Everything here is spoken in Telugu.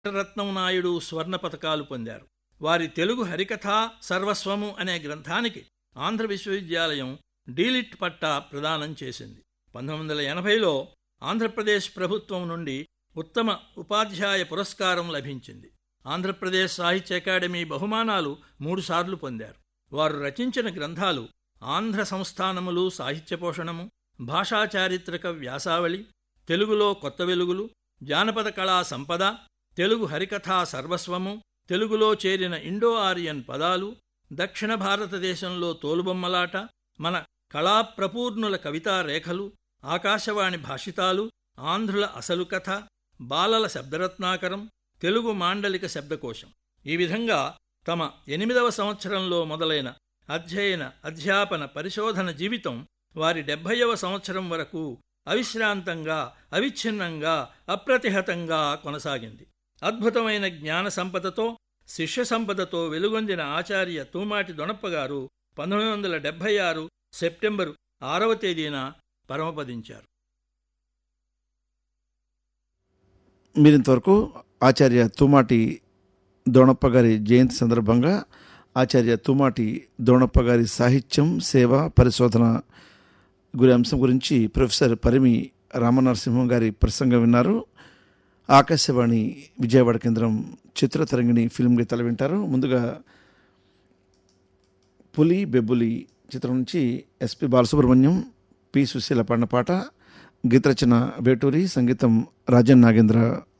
రత్నం నాయుడు స్వర్ణ పతకాలు పొందారు వారి తెలుగు హరికథ సర్వస్వము అనే గ్రంథానికి ఆంధ్ర విశ్వవిద్యాలయం డీలిట్ పట్టా ప్రదానం చేసింది పంతొమ్మిది వందల ఎనభైలో ఆంధ్రప్రదేశ్ ప్రభుత్వం నుండి ఉత్తమ ఉపాధ్యాయ పురస్కారం లభించింది ఆంధ్రప్రదేశ్ సాహిత్య అకాడమీ బహుమానాలు మూడుసార్లు పొందారు వారు రచించిన గ్రంథాలు ఆంధ్ర సంస్థానములు సాహిత్య పోషణము భాషా చారిత్రక వ్యాసావళి తెలుగులో కొత్త వెలుగులు జానపద కళా సంపద తెలుగు హరికథా సర్వస్వము తెలుగులో చేరిన ఇండో ఆరియన్ పదాలు దక్షిణ భారతదేశంలో తోలుబొమ్మలాట మన కళాప్రపూర్ణుల కవితా రేఖలు ఆకాశవాణి భాషితాలు ఆంధ్రుల అసలు కథ బాలల శబ్దరత్నాకరం తెలుగు మాండలిక శబ్దకోశం ఈ విధంగా తమ ఎనిమిదవ సంవత్సరంలో మొదలైన అధ్యయన అధ్యాపన పరిశోధన జీవితం వారి డెబ్భైవ సంవత్సరం వరకు అవిశ్రాంతంగా అవిచ్ఛిన్నంగా అప్రతిహతంగా కొనసాగింది అద్భుతమైన జ్ఞాన సంపదతో శిష్య సంపదతో వెలుగొందిన ఆచార్య తూమాటి దొణప్ప గారు పంతొమ్మిది వందల డెబ్భై ఆరు సెప్టెంబరు ఆరవ తేదీన పరమపదించారు మీరింతవరకు ఆచార్య తుమాటి దోణప్ప గారి జయంతి సందర్భంగా ఆచార్య తుమాటి దోణప్ప గారి సాహిత్యం సేవ పరిశోధన గురి అంశం గురించి ప్రొఫెసర్ పరిమి రామనరసింహం గారి ప్రసంగం విన్నారు ఆకాశవాణి విజయవాడ కేంద్రం చిత్రతరంగిణి ఫిల్మ్ గీతాలు వింటారు ముందుగా పులి బెబ్బులి చిత్రం నుంచి ఎస్పి బాలసుబ్రహ్మణ్యం పి సుశీల పాడిన పాట గీతరచన వేటూరి సంగీతం రాజన్ నాగేంద్ర